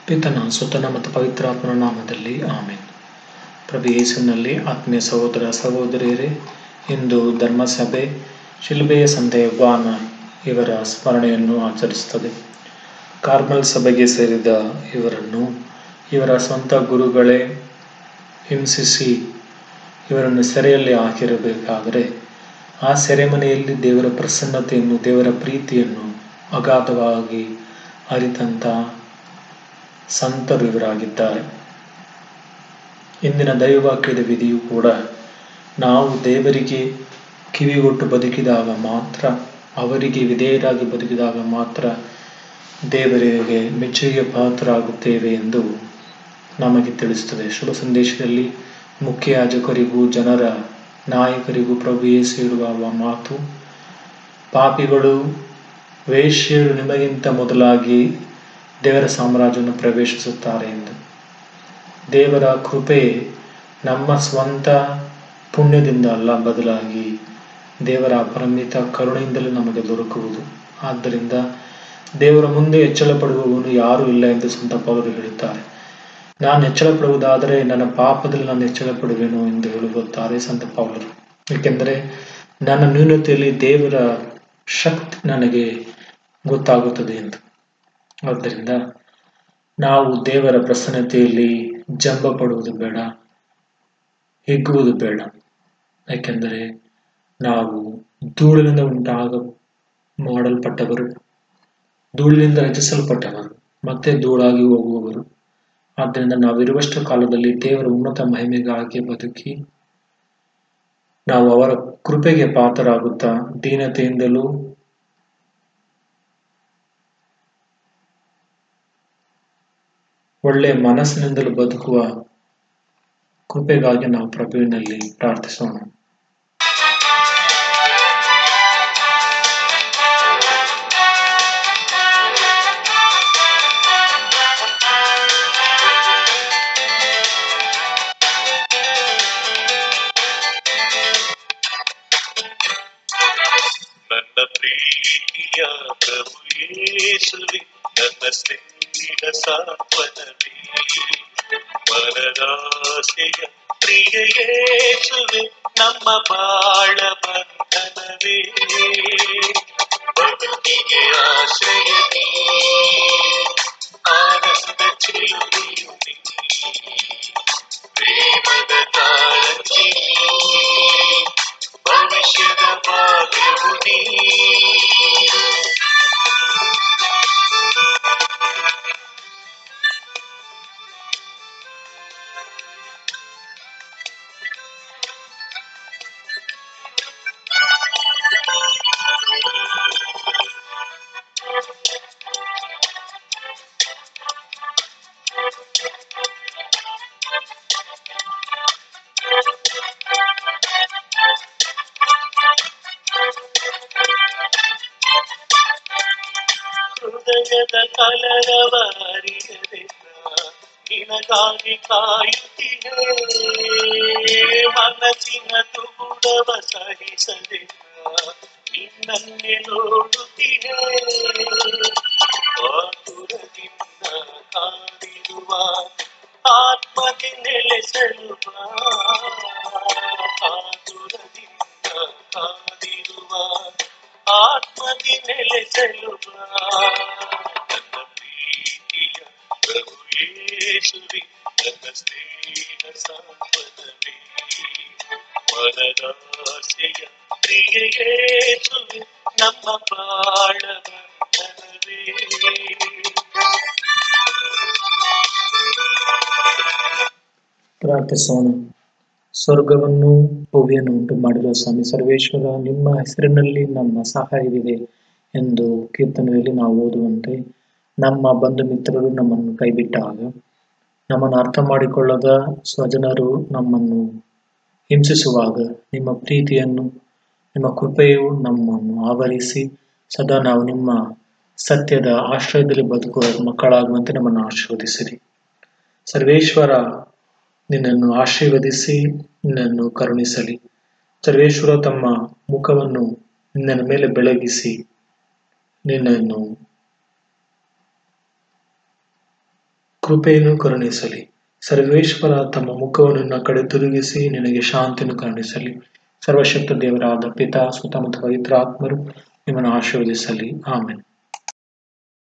ಪಿತನ ಸುತನ ಮತ್ತು ಪವಿತ್ರಾತ್ಮನ ನಾಮದಲ್ಲಿ ಆಮೇನ್ ಪ್ರಭು ಯೇಸುವಿನಲ್ಲಿ ಆತ್ಮೀಯ ಸಹೋದರ ಸಹೋದರಿಯರೇ ಇಂದು ಧರ್ಮಸಭೆ ಶಿಲ್ಬೆಯ ಸಂತೆಯ ವಾನ ಇವರ ಸ್ಮರಣೆಯನ್ನು ಆಚರಿಸುತ್ತದೆ ಕಾರ್ಮಲ್ ಸಭೆಗೆ ಸೇರಿದ ಇವರನ್ನು ಇವರ ಸ್ವಂತ ಗುರುಗಳೇ ಹಿಂಸಿಸಿ ಇವರನ್ನು ಸೆರೆಯಲ್ಲಿ ಹಾಕಿರಬೇಕಾದರೆ ಆ ಸೆರೆಮನೆಯಲ್ಲಿ ದೇವರ ಪ್ರಸನ್ನತೆಯನ್ನು ದೇವರ ಪ್ರೀತಿಯನ್ನು ಅಗಾಧವಾಗಿ ಅರಿತಂತ ಸಂತರು ಇವರಾಗಿದ್ದಾರೆ ಇಂದಿನ ದೈವವಾಕ್ಯದ ವಿಧಿಯು ಕೂಡ ನಾವು ದೇವರಿಗೆ ಕಿವಿಗೊಟ್ಟು ಬದುಕಿದಾಗ ಮಾತ್ರ ಅವರಿಗೆ ವಿಧೇಯರಾಗಿ ಬದುಕಿದಾಗ ಮಾತ್ರ ದೇವರಿಗೆ ಮೆಚ್ಚುಗೆಗೆ ಪಾತ್ರರಾಗುತ್ತೇವೆ ಎಂದು ನಮಗೆ ತಿಳಿಸುತ್ತದೆ ಶುಭ ಸಂದೇಶದಲ್ಲಿ ಮುಖ್ಯ ಯಾಜಕರಿಗೂ ಜನರ ನಾಯಕರಿಗೂ ಪ್ರಭು ಯೇಸು ಇಡುವ ಮಾತು ಪಾಪಿಗಳು ವೇಶ್ಯರು ನಿಮಗಿಂತ ಮೊದಲಾಗಿ ದೇವರ ಸಾಮ್ರಾಜ್ಯವನ್ನು ಪ್ರವೇಶಿಸುತ್ತಾರೆ ಎಂದು ದೇವರ ಕೃಪೆ ನಮ್ಮ ಸ್ವಂತ ಪುಣ್ಯದಿಂದ ಅಲ್ಲ ಬದಲಾಗಿ ದೇವರ ಅಪರಿಮಿತ ಕರುಣೆಯಿಂದಲೇ ನಮಗೆ ದೊರಕುವುದು ಆದ್ದರಿಂದ ದೇವರ ಮುಂದೆ ಹೆಚ್ಚಳ ಪಡುವವನು ಯಾರೂ ಇಲ್ಲ ಎಂದು ಸಂತ ಪೌಲರು ಹೇಳುತ್ತಾರೆ ನಾನು ಹೆಚ್ಚಳ ಪಡುವುದಾದರೆ ನನ್ನ ಪಾಪದಲ್ಲಿ ನಾನು ಹೆಚ್ಚಳ ಪಡುವೆನು ಎಂದು ಹೇಳುತ್ತಾರೆ ಸಂತ ಪೌಲರು ಏಕೆಂದರೆ ನನ್ನ ನ್ಯೂನತೆಯಲ್ಲಿ ದೇವರ ಶಕ್ತಿ ನನಗೆ ಗೊತ್ತಾಗುತ್ತದೆ ಎಂದು ಆದ್ದರಿಂದ ನಾವು ದೇವರ ಪ್ರಸನ್ನತೆಯಲ್ಲಿ ಜಂಬ ಪಡುವುದು ಬೇಡ ಹಿಗ್ಗುವುದು ಬೇಡ ಯಾಕೆಂದರೆ ನಾವು ಧೂಳಿನಿಂದ ಉಂಟಾಗ ಮಾಡಲ್ಪಟ್ಟವರು ಧೂಳಿನಿಂದ ರಚಿಸಲ್ಪಟ್ಟವರು ಮತ್ತೆ ಧೂಳಾಗಿ ಹೋಗುವವರು ಆದ್ದರಿಂದ ನಾವಿರುವಷ್ಟು ಕಾಲದಲ್ಲಿ ದೇವರ ಉನ್ನತ ಮಹಿಮೆಗಾಗಿ ಬದುಕಿ ನಾವು ಅವರ ಕೃಪೆಗೆ ಪಾತ್ರರಾಗುತ್ತಾ ದೀನತೆಯಿಂದಲೂ ಒಳ್ಳೆಯ ಮನಸ್ಸಿನಿಂದಲೂ ಬದುಕುವ ಕೃಪೆಗಾಗಿ ನಾವು ಪ್ರಭುವಿನಲ್ಲಿ ಪ್ರಾರ್ಥಿಸೋಣ ನನ್ನ ಪ್ರೀತಿಯ ಪ್ರಭು ಯೇಸುವೆ ನನ್ನ ಸ್ನೇಹ ಸಾಂತ್ವನವೇ ಮನದಾಸೆಯ ಪ್ರಿಯ ಯೇಸುವೆ ನಮ್ಮ ಬಾಳ ಬಂಧನವೇ ಬದುಕಿಗೆ ಆಶ್ರಯ ನೀ ಆನಂದ ಚೆಲುವೆಯು ನೀ ಪ್ರೇಮದ ಕಾಳಜಿ ಭವಿಷ್ಯದ ಭಾಗ್ಯವು ನೀ ಹೃದಯದ ಕಲರವ ಅರಿಯದೆ ನಿನಗಾಗಿ ಕಾಯುತ್ತಿದೆ ಮನಸ್ಸಿನ ತುಗುಡವ ಸಹಿಸದೆ ನಿನ್ನನ್ನೇ ನೋಡುತ್ತಿದೆ ಆತುರದಿಂದ ಕಾದಿರುವ ಆತ್ಮಕ್ಕೆ ನೆಲೆಸಲು ಬಾ. ಆತುರದಿಂದ ಕಾದಿರುವ ಆತ್ಮದಿ ನೆಲೆಸಲು ಬಾ. ನನ್ನ ಪ್ರೀತಿಯ ಪ್ರಭು ಯೇಸುವೆ ನನ್ನ ಸ್ನೇಹ ಸಾಂತ್ವನವೇ ಮನದಾಸೆಯ ಪ್ರಿಯ ಯೇಸುವೆ ನಮ್ಮ ಬಾಳ ಬಂಧನವೇ ಪ್ರಾರ್ಥಿಸೋಣ ಸ್ವರ್ಗವನ್ನು ಭೂಮಿಯನ್ನು ಉಂಟು ಮಾಡಿರುವ ಸ್ವಾಮಿ ಸರ್ವೇಶ್ವರ ನಿಮ್ಮ ಹೆಸರಿನಲ್ಲಿ ನಮ್ಮ ಸಹಾಯವಿದೆ ಎಂದು ಕೀರ್ತನೆಯಲ್ಲಿ ನಾವು ಓದುವಂತೆ ನಮ್ಮ ಬಂಧು ಮಿತ್ರರು ನಮ್ಮನ್ನು ಕೈಬಿಟ್ಟಾಗ ನಮ್ಮನ್ನು ಅರ್ಥ ಮಾಡಿಕೊಳ್ಳದ ಸ್ವಜನರು ನಮ್ಮನ್ನು ಹಿಂಸಿಸುವಾಗ ನಿಮ್ಮ ಪ್ರೀತಿಯನ್ನು ನಿಮ್ಮ ಕೃಪೆಯು ನಮ್ಮನ್ನು ಆವರಿಸಿ ಸದಾ ನಾವು ನಿಮ್ಮ ಸತ್ಯದ ಆಶ್ರಯದಲ್ಲಿ ಬದುಕುವ ಮಕ್ಕಳಾಗುವಂತೆ ನಮ್ಮನ್ನು ಆಶೀರ್ವದಿಸಿರಿ ಸರ್ವೇಶ್ವರ ನಿನ್ನನ್ನು ಆಶೀರ್ವದಿಸಿ ನಿನ್ನನ್ನು ಕರುಣಿಸಲಿ ಸರ್ವೇಶ್ವರ ತಮ್ಮ ಮುಖವನ್ನು ನಿನ್ನ ಮೇಲೆ ಬೆಳಗಿಸಿ ನಿನ್ನನ್ನು ಕೃಪೆಯನ್ನು ಕರುಣಿಸಲಿ ಸರ್ವೇಶ್ವರ ತಮ್ಮ ಮುಖವನ್ನು ನಿನ್ನ ಕಡೆ ತಿರುಗಿಸಿ ನಿನಗೆ ಶಾಂತಿಯನ್ನು ಕರುಣಿಸಲಿ ಸರ್ವಶಕ್ತ ದೇವರಾದ ಪಿತಾ ಸುತ್ತ ಮತ್ತು ಪವಿತ್ರ ಆತ್ಮರು ನಿಮ್ಮನ್ನು ಆಶೀರ್ವದಿಸಲಿ ಆಮೇಲೆ